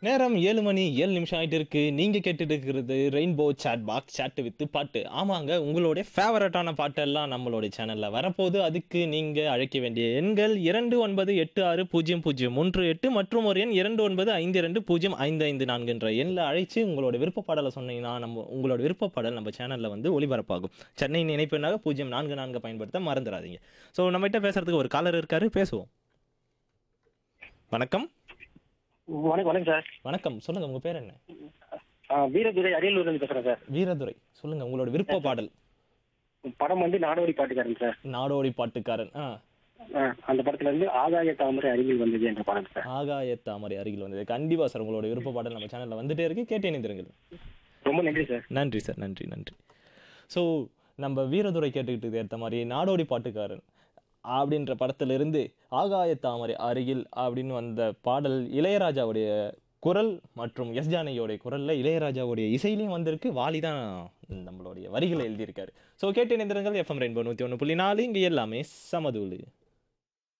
நேரம் ஏழு மணி ஏழு நிமிஷம் ஆயிட்டு இருக்கு நீங்க கேட்டுட்டு இருக்கிறது rainbow chat box chat with பாட்டு ஆமாங்க உங்களுடைய ஃபேவரட்டான பாட்டெல்லாம் நம்மளுடைய சேனல்ல வரப்போகுது அதுக்கு நீங்க அழைக்க வேண்டிய எண்கள் இரண்டு ஒன்பது எட்டு ஆறு பூஜ்ஜியம் பூஜ்ஜியம் மூன்று எட்டு மற்றும் ஒரு எண் இரண்டு ஒன்பது ஐந்து ரெண்டு பூஜ்ஜியம் ஐந்து ஐந்து நான்குன்ற எண்ணில் அழைச்சு உங்களோட விருப்ப பாடலை சொன்னீங்கன்னா நம்ம உங்களோட விருப்ப பாடல் நம்ம சேனல்ல வந்து ஒளிபரப்பாகும் சென்னை இணைப்புனாக பூஜ்ஜியம் நான்கு நான்கு பயன்படுத்த மறந்துடாதீங்க ஸோ நம்மகிட்ட பேசுறதுக்கு ஒரு காலர் இருக்காரு பேசுவோம் வணக்கம் வணக்கம் வணக்கம் சார் வணக்கம் சொல்லுங்க உங்க பேர் என்ன ஆ, வீரதுரை அரியலூர்ல இருந்து பேசுறேன் சார் வீரதுரை சொல்லுங்க உங்களோட விருப்ப பாடல் படம் வந்து நாடோடி பாட்டுக்காரன் சார் நாடோடி பாட்டுக்காரன் ஆ ஆ, அந்த படத்துல இருந்து ஆகாய தாமரை அருகில் வந்தது என்ற படம் சார் ஆகாய தாமரை அருகில் வந்தது கண்டிப்பா சார் உங்களோட விருப்ப பாடல் நம்ம சேனல்ல வந்துட்டே இருக்கு கேட்டு இணைந்திருங்கள் ரொம்ப நன்றி சார் நன்றி சார் நன்றி நன்றி ஸோ நம்ம வீரதுரை கேட்டுக்கிட்டு ஏற்ற மாதிரி நாடோடி பாட்டுக்காரன் அப்படின்ற படத்திலிருந்து ஆகாய தாமரை அருகில் அப்படின்னு வந்த பாடல் இளையராஜாவுடைய குரல் மற்றும் எஸ் ஜானகியோடைய குரல்ல இளையராஜாவுடைய இசையிலையும் வந்திருக்கு வாலி தான் நம்மளுடைய வரிகளை எழுதியிருக்காரு ஸோ கேட்டு இணைந்திருங்கள் எஃப்எம் ரெயின்போ நூற்றி ஒன்று புள்ளி நாலு இங்கே எல்லாமே சமதூளு